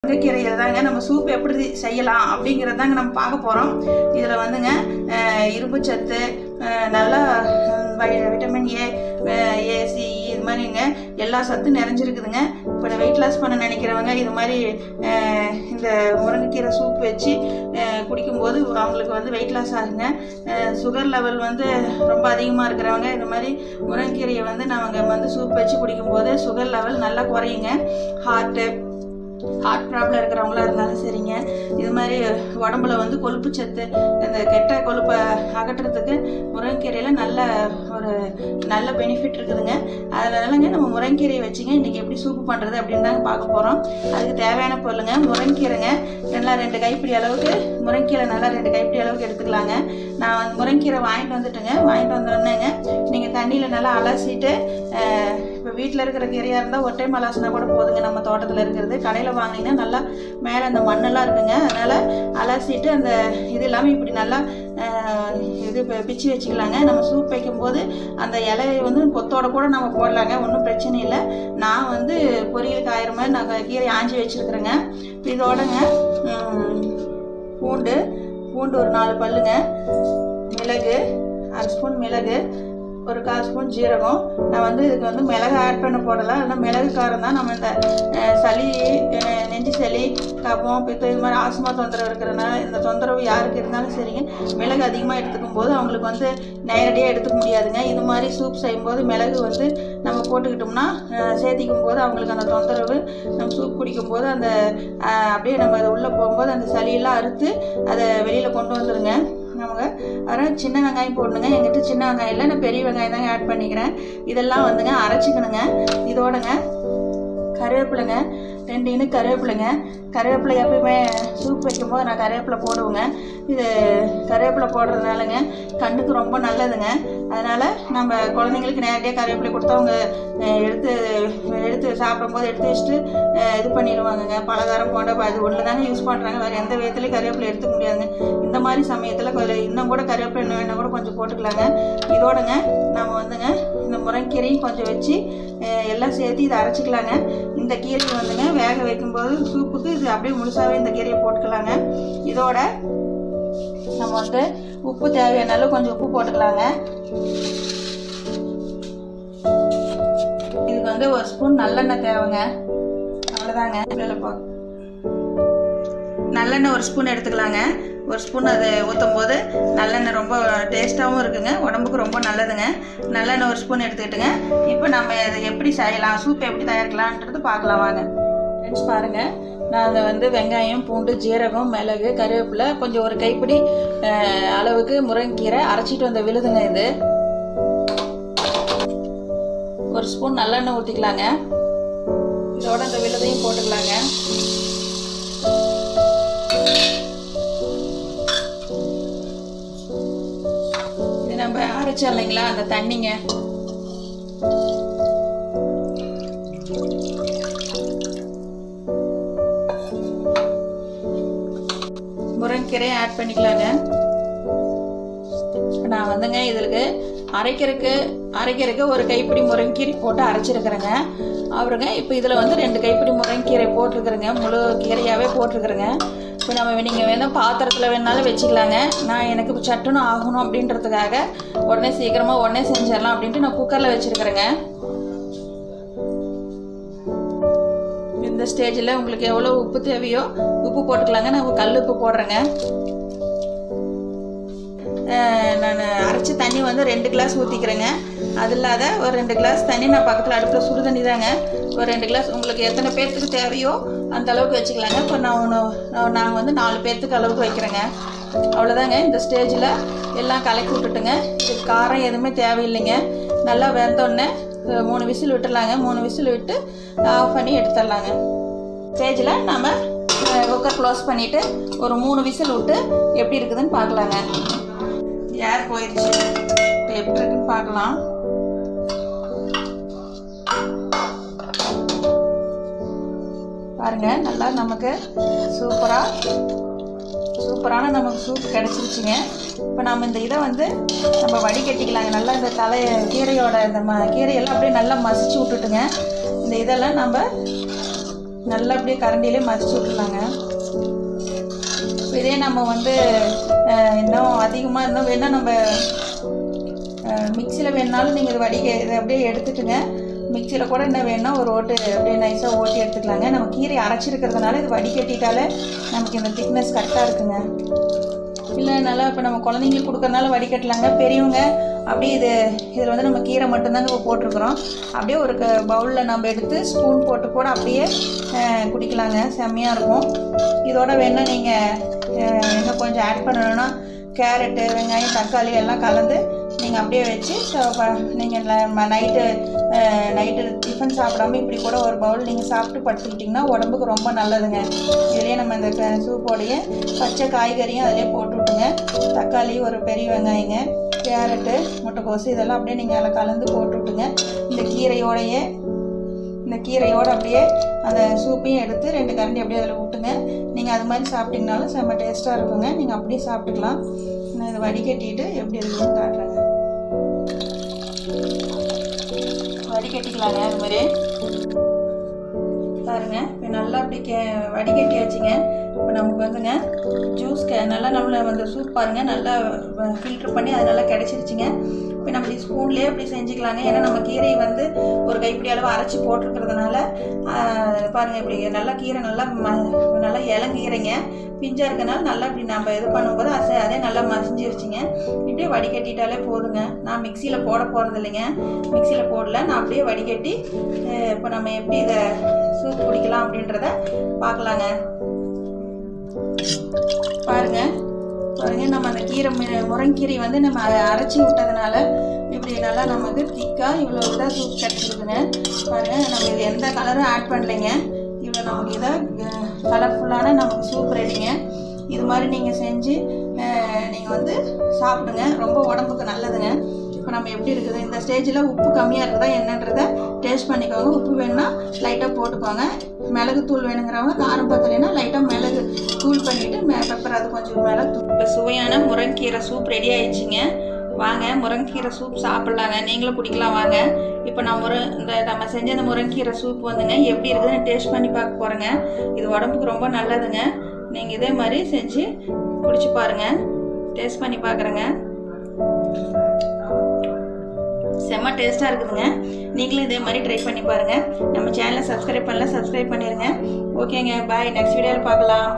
முருங்கைக்கீரையில் தாங்க நம்ம சூப் எப்படி செய்யலாம் அப்படிங்கிறது தாங்க நம்ம பார்க்க போகிறோம் இதில் வந்துங்க அஹ், இரும்பு சத்து அஹ், நல்லா அஹ், வை- விட்டமின் ஏ ஏசி இது மாதிரிங்க எல்லா சத்தும் நிறைஞ்சிருக்குதுங்க இப்போ வெயிட் லாஸ் பண்ண நினைக்கிறவங்க இது மாதிரி அஹ், இந்த முருங்கைக்கீரை சூப் வச்சு அஹ், குடிக்கும்போது அவங்களுக்கு வந்து வெயிட் லாஸ் ஆகுங்க சுகர் லெவல் வந்து ரொம்ப அதிகமாக இருக்கிறவங்க இது மாதிரி முருங்கைக்கீரையை வந்து நாங்கள் வந்து சூப் வச்சு குடிக்கும்போது சுகர் லெவல் நல்லா குறையுங்க ஹார்ட்டு ஹார்ட் ப்ராப்ளம் இருக்கிறவங்களா இருந்தாலும் சரிங்க இது மாதிரி உடம்புல வந்து கொழுப்பு சத்து இந்த கெட்ட கொழுப்பை அகற்றுறதுக்கு முருங்கைக்கீரையில் நல்ல ஒரு நல்ல பெனிஃபிட் இருக்குதுங்க அதனாலங்க நம்ம முருங்கைக்கீரையை வச்சுங்க இன்றைக்கி எப்படி சூப்பு பண்ணுறது அப்படின்னு தாங்க பார்க்க போகிறோம் அதுக்கு தேவையான பொருளுங்க முருங்கைக்கீரைங்க நல்லா ரெண்டு கைப்பிடி அளவுக்கு முருங்கைக்கீரை நல்லா ரெண்டு கைப்பிடி அளவுக்கு எடுத்துக்கலாங்க நான் வந்து முருங்கைக்கீரை வாங்கிட்டு வந்துட்டுங்க வாங்கிட்டு வந்தோடனேங்க நீங்கள் தண்ணியில் நல்லா அலசிட்டு இப்போ வீட்டில் இருக்கிற கீரையாக இருந்தால் ஒரு டைம் அலசினா கூட போதுங்க நம்ம தோட்டத்தில் இருக்கிறது கடையில் வாங்கினீங்கன்னா நல்லா மேலே அந்த மண்ணெல்லாம் இருக்குங்க அதனால் அலசிட்டு அந்த இது இல்லாமல் இப்படி நல்லா அஹ், இது பி- பிச்சு வச்சுக்கலாங்க நம்ம சூப் வைக்கும்போது அந்த இலையை வந்து கொத்தோட கூட நம்ம போடலாங்க ஒன்றும் பிரச்சனை இல்லை நான் வந்து பொரியல் காயிற மாதிரி நான் கீரை ஆஞ்சி வச்சுருக்குறேங்க இதோடங்க ம், பூண்டு பூண்டு ஒரு நாலு பல்லுங்க மிளகு அரை ஸ்பூன் மிளகு ஒரு கால் ஸ்பூன் ஜீரகம் நான் வந்து இதுக்கு வந்து மிளகு ஆட் பண்ண போடலை ஆனால் மிளகு காரம் தான் நம்ம இந்த அஹ், சளி அஹ், நெஞ்சு சளி கபம் பித்தம் இது மாதிரி ஆஸ்மா தொந்தரவு இருக்கிறனால இந்த தொந்தரவு யாருக்கு இருந்தாலும் சரிங்க மிளகு அதிகமாக எடுத்துக்கும் போது அவங்களுக்கு வந்து நேரடியாக எடுத்துக்க முடியாதுங்க இது மாதிரி சூப் செய்யும்போது மிளகு வந்து நம்ம போட்டுக்கிட்டோம்னா அஹ், சேர்த்திக்கும் போது அவங்களுக்கு அந்த தொந்தரவு நம்ம சூப் குடிக்கும்போது அந்த அஹ், அப்படியே நம்ம அது உள்ளே போகும்போது அந்த சளியெல்லாம் அறுத்து அதை வெளியில் கொண்டு வந்துருங்க நமக்கு அப்புறம் சின்ன வெங்காயம் போடணுங்க எங்கிட்ட சின்ன வெங்காயம் இல்லை நான் பெரிய வெங்காயம் தாங்க ஆட் பண்ணிக்கிறேன் இதெல்லாம் வந்துங்க அரைச்சிக்கணுங்க இதோடங்க கருவேப்பிலைங்க ரெண்டு இனு கருவேப்பிலைங்க கருவேப்பிலை எப்பயுமே சூப் வைக்கும்போது நான் கருவேப்பிலை போடுவேங்க இது கருவேப்பிலை போடுறதுனாலங்க கண்ணுக்கு ரொம்ப நல்லதுங்க அதனால் நம்ம குழந்தைங்களுக்கு நேரடியாக கருவேப்பிலை கொடுத்தா அவங்க அஹ், எடுத்து எடுத்து சாப்பிடும்போது எடுத்து வச்சுட்டு அஹ், இது பண்ணிடுவாங்கங்க பலகாரம் போன்ற அது ஒன்று தானே யூஸ் பண்ணுறாங்க வேறு எந்த விதத்துலையும் கருவேப்பிலை எடுத்துக்க முடியாதுங்க இந்த மாதிரி சமயத்தில் கொஞ்சம் இன்னும் கூட கருவேப்பிலை இன்னும் வேணால் கூட கொஞ்சம் போட்டுக்கலாங்க இதோடங்க நம்ம வந்துங்க இந்த முருங்கீரையும் கொஞ்சம் வச்சு அஹ், எல்லாம் சேர்த்து இதை அரைச்சிக்கலாங்க இந்த கீரையை வந்துங்க வேக வைக்கும்போது சூப்புக்கு இது அப்படியே முழுசாகவே இந்த கீரையை போட்டுக்கலாங்க இதோட நம்ம வந்து உப்பு தேவையான அளவு கொஞ்சம் உப்பு போட்டுக்கலாங்க இதுக்கு வந்து ஒரு ஸ்பூன் நல்லெண்ணெய் தேவைங்க அவ்வளோதாங்க இதில் போ நல்லெண்ணெய் ஒரு ஸ்பூன் எடுத்துக்கலாங்க ஒரு ஸ்பூன் அது ஊற்றும் போது நல்லெண்ணெய் ரொம்ப டேஸ்ட்டாகவும் இருக்குங்க உடம்புக்கு ரொம்ப நல்லதுங்க நல்லெண்ணெய் ஒரு ஸ்பூன் எடுத்துக்கிட்டுங்க இப்போ நம்ம இதை எப்படி செய்யலாம் சூப் எப்படி தயாரிக்கலான்றது பார்க்கலாம் வாங்க ஃப்ரெண்ட்ஸ் பாருங்கள் நான் அதை வந்து வெங்காயம் பூண்டு ஜீரகம் மிளகு கருவேப்பிலை கொஞ்சம் ஒரு கைப்பிடி அஹ், அளவுக்கு முருங்கைக்கீரை அரைச்சிட்டு வந்த விழுதுங்க இது ஒரு ஸ்பூன் நல்லெண்ணெய் ஊற்றிக்கலாங்க இதோட இந்த விழுதையும் போட்டுக்கலாங்க இது நம்ம அரைச்சோம் இல்லைங்களா அந்த தண்ணிங்க முருங்கைக்கீரையை ஆட் பண்ணிக்கலாங்க இப்ப நான் வந்துங்க இதுக்கு அரைக்கிறதுக்கு அரைக்கிறதுக்கு ஒரு கைப்பிடி முருங்கைக்கீரை போட்டு அரைச்சிருக்கிறேங்க அவருங்க இப்போ இதில் வந்து ரெண்டு கைப்பிடி முருங்கைக்கீரை போட்டிருக்கிறேங்க முழு கீரையாகவே போட்டிருக்கிறேங்க இப்போ நம்ம நீங்கள் வேணால் பாத்திரத்தில் வேணாலும் வச்சுக்கலாங்க நான் எனக்கு இப்போ சட்டுன்னு ஆகணும் அப்படின்றதுக்காக உடனே சீக்கிரமாக உடனே செஞ்சிடலாம் அப்படின்ட்டு நான் குக்கரில் வச்சுருக்கிறேங்க இந்த ஸ்டேஜில் உங்களுக்கு எவ்வளோ உப்பு தேவையோ உப்பு போட்டுக்கலாங்க நான் கல் உப்பு போடுறேங்க நான் அரைச்ச தண்ணி வந்து ரெண்டு கிளாஸ் ஊற்றிக்கிறேங்க அது இல்லாத ஒரு ரெண்டு கிளாஸ் தண்ணி நான் பக்கத்தில் அடுப்பில் சுடு தண்ணி தாங்க ஒரு ரெண்டு கிளாஸ் உங்களுக்கு எத்தனை பேர்த்துக்கு தேவையோ அந்த அளவுக்கு வச்சுக்கலாங்க இப்போ நான் ஒன்று நாங்கள் வந்து நாலு பேர்த்துக்கு அளவுக்கு வைக்கிறேங்க அவ்வளோதாங்க இந்த ஸ்டேஜில் எல்லாம் கலக்கி விட்டுட்டுங்க இதுக்கு காரம் எதுவுமே தேவையில்லைங்க நல்லா வெந்தோடனே அஹ், மூணு விசில் விட்டுடலாங்க மூணு விசில் விட்டு ஆஃப் பண்ணி எடுத்துடலாங்க ஸ்டேஜில் நம்ம குக்கர் க்ளோஸ் பண்ணிவிட்டு ஒரு மூணு விசில் விட்டு எப்படி இருக்குதுன்னு பார்க்கலாங்க ஏர் போயிடுச்சு இப்போ எப்படி இருக்குன்னு பார்க்கலாம் பாருங்க நல்லா நமக்கு சூப்பராக சூப்பரான நமக்கு சூப் கிடச்சிருச்சுங்க இப்போ நம்ம இந்த இதை வந்து நம்ம வடிகட்டிக்கலாங்க நல்லா இந்த தலை கீரையோட இந்த ம கீரையெல்லாம் அப்படியே நல்லா மசிச்சு விட்டுட்டுங்க இந்த இதெல்லாம் நம்ம நல்லா அப்படியே கரண்டிலே மதிச்சு விட்டுலாங்க இதே நம்ம வந்து அஹ், இன்னும் அதிகமாக இன்னும் வேணால் நம்ம மிக்சியில் வேணுனாலும் நீங்கள் இது வடிக இதை அப்படியே எடுத்துட்டுங்க மிக்சியில் கூட என்ன வேணும்னா ஒரு ஓட்டு அப்படியே நைஸாக ஓட்டி எடுத்துக்கலாங்க நம்ம கீரை அரைச்சிருக்கிறதுனால இது வடிகட்டிட்டாலே நமக்கு இந்த திக்னஸ் கரெக்டாக இருக்குங்க இல்லை நல்லா இப்போ நம்ம குழந்தைங்களுக்கு கொடுக்கறனால வடிகட்டலாங்க பெரியவங்க அப்படியே இது இதில் வந்து நம்ம கீரை மட்டும்தாங்க இப்போ போட்டிருக்கிறோம் அப்படியே ஒரு பவுலில் நம்ம எடுத்து ஸ்பூன் போட்டு கூட அப்படியே அஹ், குடிக்கலாங்க செம்மையாக இருக்கும் இதோட வேணால் நீங்கள் இன்னும் கொஞ்சம் ஆட் பண்ணணும்னா கேரட்டு வெங்காயம் தக்காளி எல்லாம் கலந்து நீங்கள் அப்படியே வச்சு நீங்கள் நைட்டு நைட்டு டிஃபன் சாப்பிடாம இப்படி கூட ஒரு பவுல் நீங்கள் சாப்பிட்டு படுத்துக்கிட்டிங்கன்னா உடம்புக்கு ரொம்ப நல்லதுங்க இதுலேயே நம்ம இந்த க- சூப்போடைய பச்சை காய்கறியும் அதிலே போட்டு விட்டுங்க தக்காளி ஒரு பெரிய வெங்காயங்க கேரட்டு முட்டைக்கோசு இதெல்லாம் அப்படியே நீங்கள் அதில் கலந்து போட்டு விட்டுங்க இந்த கீரையோடையே இந்த கீரையோடு அப்படியே அந்த சூப்பையும் எடுத்து ரெண்டு கரண்டி அப்படியே அதில் விட்டுங்க நீங்கள் அது மாதிரி சாப்பிட்டீங்கனாலும் செம்ம டேஸ்ட்டாக இருக்குங்க நீங்கள் அப்படியே சாப்பிட்டுக்கலாம் நான் இதை வடிகட்டிட்டு எப்படி இருக்குன்னு காட்டுறேங்க வடிகட்டிக்கலாங்க அது மாதிரி பாருங்க இப்போ நல்லா அப்படி கே வடிகட்டியாச்சுங்க இப்போ நமக்கு வந்துங்க ஜூஸ் கே நல்லா நம்மளை வந்து சூப் பாருங்க நல்லா ஃபில்ட்ரு பண்ணி அது நல்லா கிடச்சிருச்சுங்க இப்போ நம்ம இப்படி ஸ்பூன்லேயே அப்படி செஞ்சுக்கலாங்க ஏன்னா நம்ம கீரை வந்து ஒரு கைப்பிடி அளவு அரைச்சி போட்டிருக்கிறதுனால ஆஹ், பாருங்க இப்படி நல்லா கீரை நல்லா ம நல்லா இளங்கீரைங்க பிஞ்சா இருக்கனால நல்லா இப்படி நம்ம இது பண்ணும்போது அசை அதே நல்லா மசிஞ்சிருச்சுங்க இப்படியே வடிகட்டிட்டாலே போதுங்க நான் மிக்சியில் போட போகிறது இல்லைங்க மிக்சியில் போடல நான் அப்படியே வடிகட்டி அஹ், இப்போ நம்ம எப்படி இதை சூப் குடிக்கலாம் அப்படின்றத பார்க்கலாங்க பாருங்க பாருங்க நம்ம அந்த கீரை மு- முருங்கீரை வந்து நம்ம அ- அரைச்சி விட்டதுனால இப்படி நல்லா நமக்கு திக்காக இவ்வளோ இதாக சூப் கிடச்சிருக்குங்க பாருங்க நம்ம இது எந்த கலரும் ஆட் பண்ணலைங்க இவ்வளோ நமக்கு இதாக கலர்ஃபுல்லான நமக்கு சூப் ரெடிங்க இது மாதிரி நீங்கள் செஞ்சு நீங்கள் வந்து சாப்பிடுங்க ரொம்ப உடம்புக்கு நல்லதுங்க இப்போ நம்ம எப்படி இருக்குது இந்த ஸ்டேஜில் உப்பு கம்மியாக இருக்குதா என்னன்றதை டேஸ்ட் பண்ணிக்கோங்க உப்பு வேணும்னா லைட்டாக போட்டுக்கோங்க மிளகு தூள் வேணுங்கிறவங்க காரம் பத்தலைன்னா லைட்டாக மிளகு தூள் பண்ணிவிட்டு மே பெப்பர் அது கொஞ்சம் மிளகு தூள் இப்போ சுவையான முருங்கீரை சூப் ரெடி ஆயிடுச்சுங்க வாங்க முருங்கீரை சூப் சாப்பிட்லாங்க நீங்களும் குடிக்கலாம் வாங்க இப்போ நான் முரு இந்த நம்ம செஞ்ச இந்த முருங்கீரை சூப் வந்துங்க எப்படி இருக்குதுன்னு டேஸ்ட் பண்ணி பார்க்க போகிறேங்க இது உடம்புக்கு ரொம்ப நல்லதுங்க நீங்கள் இதே மாதிரி செஞ்சு குடிச்சு பாருங்க டேஸ்ட் பண்ணி பார்க்குறேங்க செம்ம டேஸ்ட்டாக இருக்குதுங்க நீங்களும் இதே மாதிரி ட்ரை பண்ணி பாருங்கள் நம்ம சேனலை சப்ஸ்கிரைப் பண்ணல சப்ஸ்கிரைப் பண்ணிடுங்க ஓகேங்க பாய் நெக்ஸ்ட் வீடியோவில் பார்க்கலாம்